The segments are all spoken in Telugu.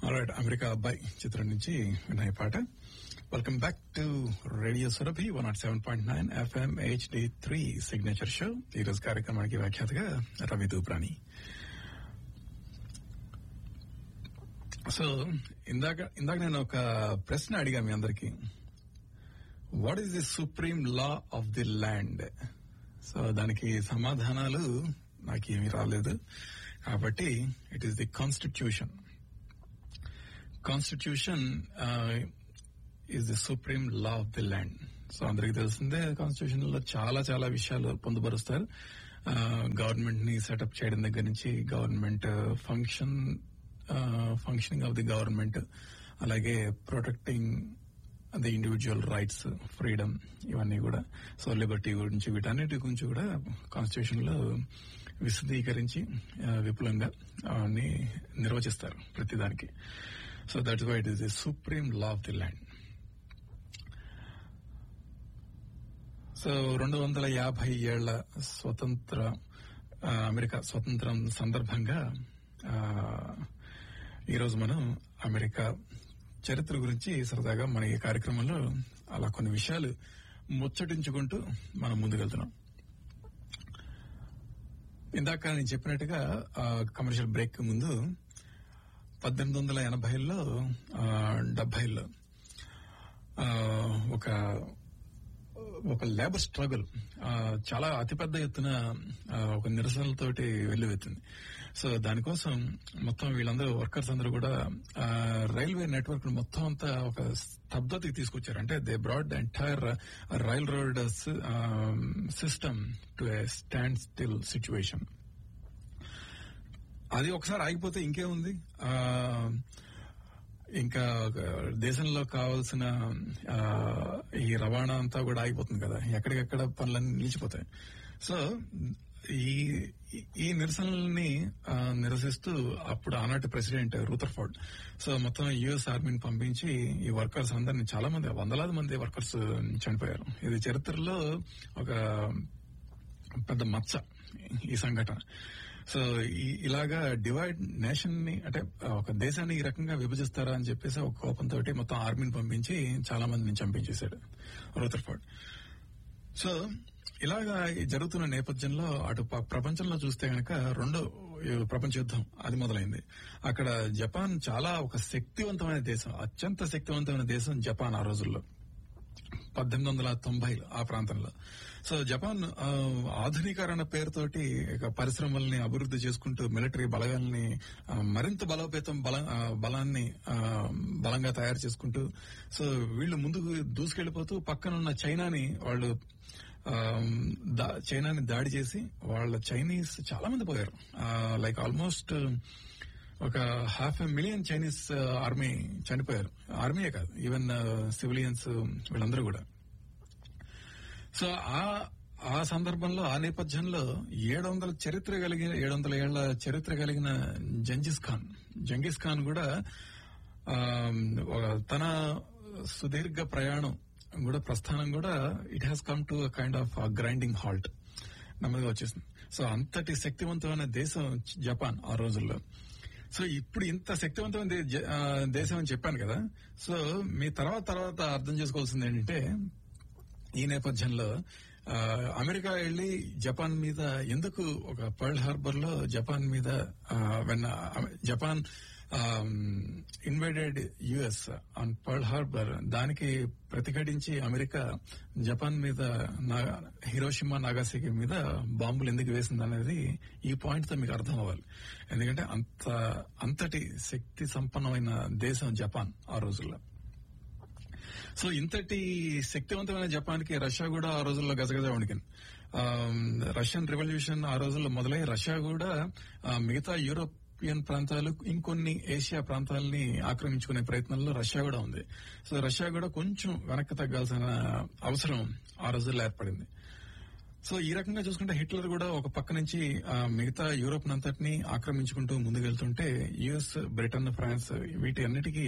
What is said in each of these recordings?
ఆల్రైట్ అమెరికా అబ్బాయి చిత్రం నుంచి విన్నాయి పాట welcome back to radio Surabhi one nought seven point nine FM HD three signature show ఈ రోజు కార్యక్రమానికి వ్యాఖ్యాతగా రవి దూప్రాణి సో ఇందాక ఇందాక నేను ఒక ప్రశ్న అడిగా మీ అందరికి what is the supreme law of the land so దానికి సమాధానాలు నాకేమీ రాలేదు కాబట్టి it is the constitution constitution is the supreme law of the land so అందరికి తెలిసిందే కాన్స్టిట్యూషన్ లో చాలా చాలా విషయాలు పొందుపరుస్తారు గవర్నమెంట్ ని సెటప్ చేయడం దగ్గర నుంచి government function functioning of the government అలాగే protecting the individual rights freedom ఇవన్నీ కూడా సో లిబర్టీ గురించి వీటన్నిటి గురించి కూడా కాన్స్టిట్యూషన్ లో విశదీకరించి విపులంగా అవన్నీ నిర్వచిస్తారు ప్రతిదానికి so that's why it is the supreme law of the land so రెండు వందల యాభై ఏళ్ల స్వతంత్ర అమెరికా స్వతంత్రం సందర్భంగా ఈరోజు మనం అమెరికా చరిత్ర గురించి సరదాగా మన ఈ కార్యక్రమంలో అలా కొన్ని విషయాలు ముచ్చటించుకుంటూ మనం ముందుకెళ్తున్నాం ఇందాక నేను చెప్పినట్టుగా కమర్షియల్ బ్రేక్ ముందు పద్దెనిమిది వందల ఎనభైలో డెబ్బైలో ఒక ఒక లేబర్ స్ట్రగుల్ చాలా అతిపెద్ద ఎత్తున ఒక నిరసనలతోటి వెల్లువెత్తింది సో దానికోసం మొత్తం వీళ్ళందరూ వర్కర్స్ అందరూ కూడా రైల్వే నెట్వర్క్ మొత్తం అంతా ఒక స్తబ్దతకి తీసుకొచ్చారు అంటే they brought the entire railroad system to a standstill situation అది ఒకసారి ఆగిపోతే ఇంకేముంది ఇంకా దేశంలో కావాల్సిన ఈ రవాణా అంతా కూడా ఆగిపోతుంది కదా ఎక్కడికెక్కడ పనులన్నీ నిలిచిపోతాయి సో ఈ ఈ నిరసనల్ని నిరసిస్తూ అప్పుడు ఆనాటి ప్రెసిడెంట్ రూథర్ఫోర్డ్ సో మొత్తం యుఎస్ ఆర్మీని పంపించి ఈ వర్కర్స్ అందరినీ చాలా మంది వందలాది మంది వర్కర్స్ చనిపోయారు ఇది చరిత్రలో ఒక పెద్ద మచ్చ ఈ సంఘటన సో ఇలాగా డివైడ్ నేషన్ ని అంటే ఒక దేశాన్ని ఈ రకంగా విభజిస్తారా అని చెప్పేసి ఒక కోపంతో మొత్తం ఆర్మీని పంపించి చాలా మందిని చంపించేశాడు రూథర్ఫోర్డ్ సో ఇలాగా జరుగుతున్న నేపథ్యంలో అటు ప్రపంచంలో చూస్తే గనక రెండో ప్రపంచ యుద్ధం అది మొదలైంది అక్కడ జపాన్ చాలా ఒక శక్తివంతమైన దేశం అత్యంత శక్తివంతమైన దేశం జపాన్ ఆ రోజుల్లో పద్దెనిమిది వందల తొంభై ఆ ప్రాంతంలో సో జపాన్ ఆధునీకరణ పేరుతోటి పరిశ్రమల్ని అభివృద్ధి చేసుకుంటూ మిలిటరీ బలగాల్ని మరింత బలోపేతం బల బలాన్ని బలంగా తయారు చేసుకుంటూ సో వీళ్ళు ముందుకు దూసుకెళ్లిపోతూ పక్కనున్న చైనాని వాళ్ళు చైనాని దాడి చేసి వాళ్ళ చైనీస్ చాలా మంది పోయారు లైక్ ఆల్మోస్ట్ ఒక half a million Chinese army చనిపోయారు ఆర్మీయే కాదు ఈవెన్ సివిలియన్స్ వీళ్ళందరూ కూడా సో ఆ ఆ సందర్భంలో ఆ నేపథ్యంలో ఏడు వందల చరిత్ర కలిగిన ఏడు వందల ఏళ్ల చరిత్ర కలిగిన జంజిస్ ఖాన్ జంగిస్ ఖాన్ కూడా తన సుదీర్ఘ ప్రయాణం కూడా ప్రస్థానం కూడా it has come to kind of grinding halt నెమ్మదిగా వచ్చేసింది సో అంతటి శక్తివంతమైన దేశం జపాన్ ఆ రోజుల్లో సో ఇప్పుడు ఇంత శక్తివంతమైన దేశం అని చెప్పాను కదా సో మీ తర్వాత తర్వాత అర్థం చేసుకోవాల్సింది ఏంటంటే ఈ నేపథ్యంలో అమెరికా వెళ్లి జపాన్ మీద ఎందుకు ఒక పర్ల్ హార్బర్ లో జపాన్ మీద వెన్న Japan invaded US on Pearl Harbor దానికి ప్రతిఘటించి అమెరికా జపాన్ మీద హిరోషిమా నాగాసికి మీద బాంబులు ఎందుకు వేసింది అనేది ఈ పాయింట్ తో మీకు అర్థం అవ్వాలి ఎందుకంటే అంత అంతటి శక్తి సంపన్నమైన దేశం జపాన్ ఆ రోజుల్లో సో ఇంతటి శక్తివంతమైన జపాన్ కి రష్యా కూడా ఆ రోజుల్లో గజగజ వణికింది రష్యన్ రెవల్యూషన్ ఆ రోజుల్లో మొదలై రష్యా కూడా మిగతా యూరోప్ యూరోపియన్ ప్రాంతాలు ఇంకొన్ని ఏషియా ప్రాంతాలని ఆక్రమించుకునే ప్రయత్నంలో రష్యా కూడా ఉంది సో రష్యా కూడా కొంచెం వెనక్కి తగ్గాల్సిన అవసరం ఆ రోజుల్లో ఏర్పడింది సో ఈ రకంగా చూసుకుంటే హిట్లర్ కూడా ఒక పక్క నుంచి మిగతా యూరోప్ అంతటిని ఆక్రమించుకుంటూ ముందుకెళ్తుంటే యుఎస్ బ్రిటన్ ఫ్రాన్స్ వీటి అన్నిటికీ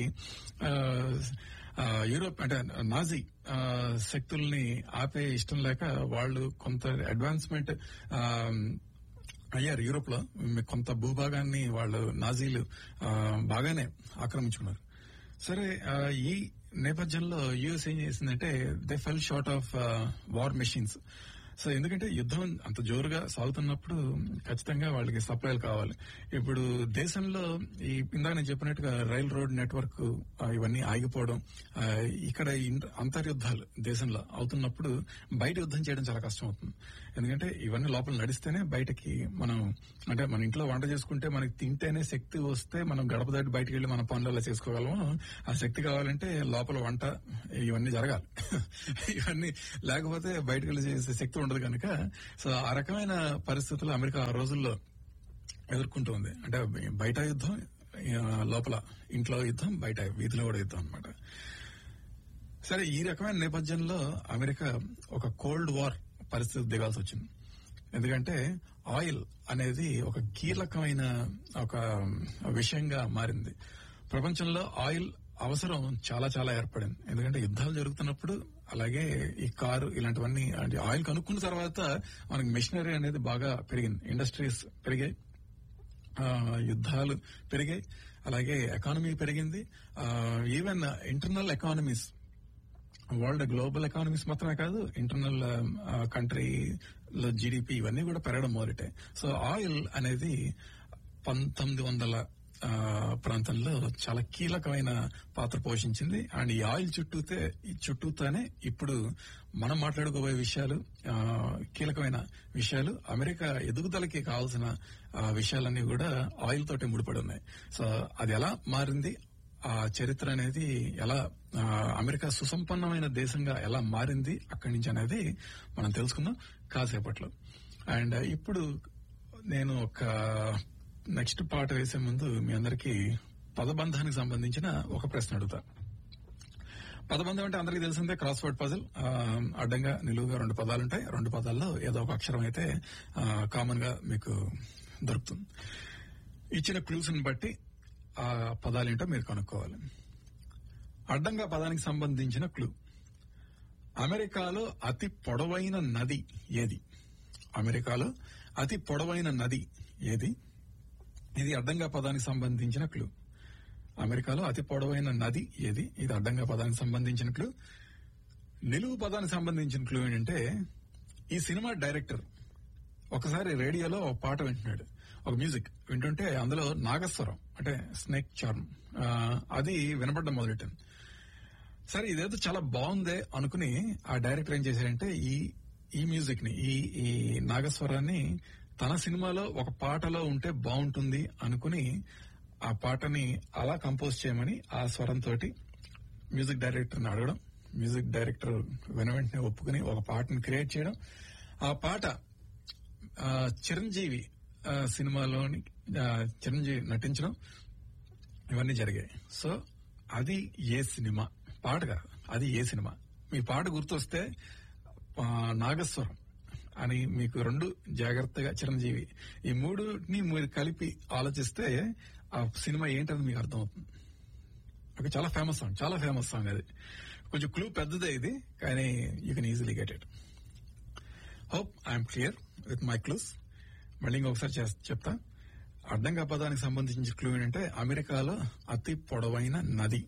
యూరోప్ అంటే నాజీ శక్తుల్ని ఆపే ఇష్టం లేక వాళ్ళు కొంత అడ్వాన్స్మెంట్ అయ్యారు యూరోప్ లో కొంత భూభాగాన్ని వాళ్ళు నాజీలు ఆ, బాగానే ఆక్రమించుకున్నారు సరే ఆ, ఈ నేపథ్యంలో యుఎస్ ఏం చేసిందంటే they fell short of war machines so ఎందుకంటే యుద్ధం అంత జోరుగా సాగుతున్నప్పుడు ఖచ్చితంగా వాళ్ళకి సప్లైలు కావాలి ఇప్పుడు దేశంలో ఈ ఇందాక నేను చెప్పినట్టుగా రైల్ రోడ్ నెట్వర్క్ ఆ, ఇవన్నీ ఆగిపోవడం ఆ, ఇక్కడ ఇన్- అంతర్యుద్ధాలు దేశంలో అవుతున్నప్పుడు బయట యుద్ధం చేయడం చాలా కష్టం అవుతుంది ఎందుకంటే ఇవన్నీ లోపల నడిస్తేనే బయటకి మనం అంటే మన ఇంట్లో వంట చేసుకుంటే మనకి తింటేనే శక్తి వస్తే మనం గడప దాటి బయటకు వెళ్ళి మన పనులు అలా చేసుకోగలము ఆ శక్తి కావాలంటే లోపల వంట ఇవన్నీ జరగాలి ఇవన్నీ లేకపోతే బయటకు వెళ్ళి చేసే శక్తి ఉండదు కనుక సో ఆ రకమైన పరిస్థితులు అమెరికా ఆ రోజుల్లో ఎదుర్కొంటూ ఉంది అంటే బయట యుద్ధం ఆ, లోపల ఇంట్లో యుద్ధం బయట వీధిలో కూడా యుద్ధం అన్నమాట సరే ఈ రకమైన నేపథ్యంలో అమెరికా ఒక కోల్డ్ వార్ పరిస్థితి దిగాల్సి వచ్చింది ఎందుకంటే ఆయిల్ అనేది ఒక కీలకమైన ఒక విషయంగా మారింది ప్రపంచంలో ఆయిల్ అవసరం చాలా చాలా ఏర్పడింది ఎందుకంటే యుద్ధాలు జరుగుతున్నప్పుడు అలాగే ఈ కారు ఇలాంటివన్నీ అంటే ఆయిల్ కనుక్కున్న తర్వాత మనకి మెషినరీ అనేది బాగా పెరిగింది ఇండస్ట్రీస్ పెరిగాయి ఆ, యుద్ధాలు పెరిగాయి అలాగే ఎకానమీ పెరిగింది even internal economies world global economies మాత్రమే కాదు ఇంటర్నల్ కంట్రీ లో జీడిపి ఇవన్నీ కూడా పెరగడం మొదలెట్టాయి సో ఆయిల్ అనేది పంతొమ్మిది వందల ఆ, ప్రాంతంలో చాలా కీలకమైన పాత్ర పోషించింది అండ్ ఈ ఆయిల్ చుట్టూతే ఈ చుట్టూతానే ఇప్పుడు మనం మాట్లాడుకోబోయే విషయాలు ఆ, కీలకమైన విషయాలు అమెరికా ఎదుగుదలకి కావాల్సిన ఆ, విషయాలన్నీ కూడా ఆయిల్ తోటి ముడిపడి ఉన్నాయి సో అది ఎలా మారింది ఆ చరిత్ర అనేది ఎలా ఆ, అమెరికా సుసంపన్నమైన దేశంగా ఎలా మారింది అక్కడి నుంచి అనేది మనం తెలుసుకుందాం కాసేపట్లో అండ్ ఇప్పుడు నేను ఒక నెక్స్ట్ పాట వేసే ముందు మీ అందరికీ పదబంధానికి సంబంధించిన ఒక ప్రశ్న అడుగుతా పదబంధం అంటే అందరికీ తెలిసిందే క్రాస్ వర్డ్ పజిల్ అడ్డంగా నిలువుగా రెండు పదాలు ఉంటాయి రెండు పదాల్లో ఏదో ఒక అక్షరం అయితే కామన్ గా మీకు దొరుకుతుంది ఇచ్చిన క్లూస్ ని బట్టి ఆ పదాలేంటో మీరు కనుక్కోవాలి అడ్డంగా పదానికి సంబంధించిన క్లూ అమెరికాలో అతి పొడవైన నది ఏది అమెరికాలో అతి పొడవైన నది ఏది ఇది అడ్డంగా పదానికి సంబంధించిన క్లూ అమెరికాలో అతి పొడవైన నది ఏది ఇది అడ్డంగా పదానికి సంబంధించిన క్లూ నిలువు పదానికి సంబంధించిన క్లూ ఏంటంటే ఈ సినిమా డైరెక్టర్ ఒకసారి రేడియోలో ఒక పాట వింటున్నాడు ఒక మ్యూజిక్ వింటుంటే అందులో నాగస్వరం అంటే స్నేక్ చార్మ్ ఆ, అది వినపడడం మొదలెట్టింది సరే ఇదేదో చాలా బాగుందే అనుకుని ఆ డైరెక్టర్ ఏం చేశాడంటే ఈ ఈ మ్యూజిక్ ని ఈ ఈ నాగస్వరాన్ని తన సినిమాలో ఒక పాటలో ఉంటే బాగుంటుంది అనుకుని ఆ పాటని అలా కంపోజ్ చేయమని ఆ స్వరంతో మ్యూజిక్ డైరెక్టర్ ని అడగడం మ్యూజిక్ డైరెక్టర్ వెన వెంటనే ఒప్పుకుని ఒక పాటను క్రియేట్ చేయడం ఆ పాట ఆ, చిరంజీవి ఆ, సినిమాలోని ఆ, చిరంజీవి నటించడం ఇవన్నీ జరిగాయి సో అది ఏ సినిమా పాట కాదు అది ఏ సినిమా మీ పాట గుర్తొస్తే ఆ, నాగస్వరం అని మీకు రెండు జాగ్రత్తగా చిరంజీవి ఈ మూడుని మీరు కలిపి ఆలోచిస్తే ఆ సినిమా ఏంటని మీకు అర్థమవుతుంది ఓకే చాలా ఫేమస్ సాంగ్ చాలా ఫేమస్ సాంగ్ అది కొంచెం క్లూ పెద్దదే ఇది కానీ you can easily get it hope I'm clear with my clues మళ్ళీ ఇంకొకసారి చేస్- చెప్తా అడ్డంగా పదానికి సంబంధించిన క్లూ ఏంటంటే అమెరికాలో అతి పొడవైన నది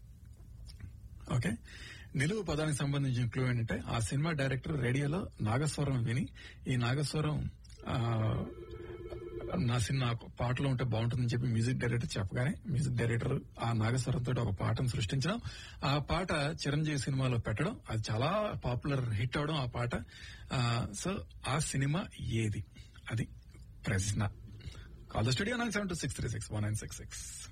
ఓకే నిలువు పదానికి సంబంధించిన క్లూ ఏంటంటే ఆ సినిమా డైరెక్టర్ రేడియోలో నాగస్వరం విని ఈ నాగస్వరం ఆ, నా సినిమా పాటలో ఉంటే బాగుంటుందని చెప్పి మ్యూజిక్ డైరెక్టర్ చెప్పగానే మ్యూజిక్ డైరెక్టర్ ఆ నాగస్వరం తోటి ఒక పాటను సృష్టించడం ఆ పాట చిరంజీవి సినిమాలో పెట్టడం అది చాలా పాపులర్ హిట్ అవడం ఆ పాట ఆ, సో ఆ సినిమా ఏది అది ప్రశ్న call the studio nine seven two six three six one nine six six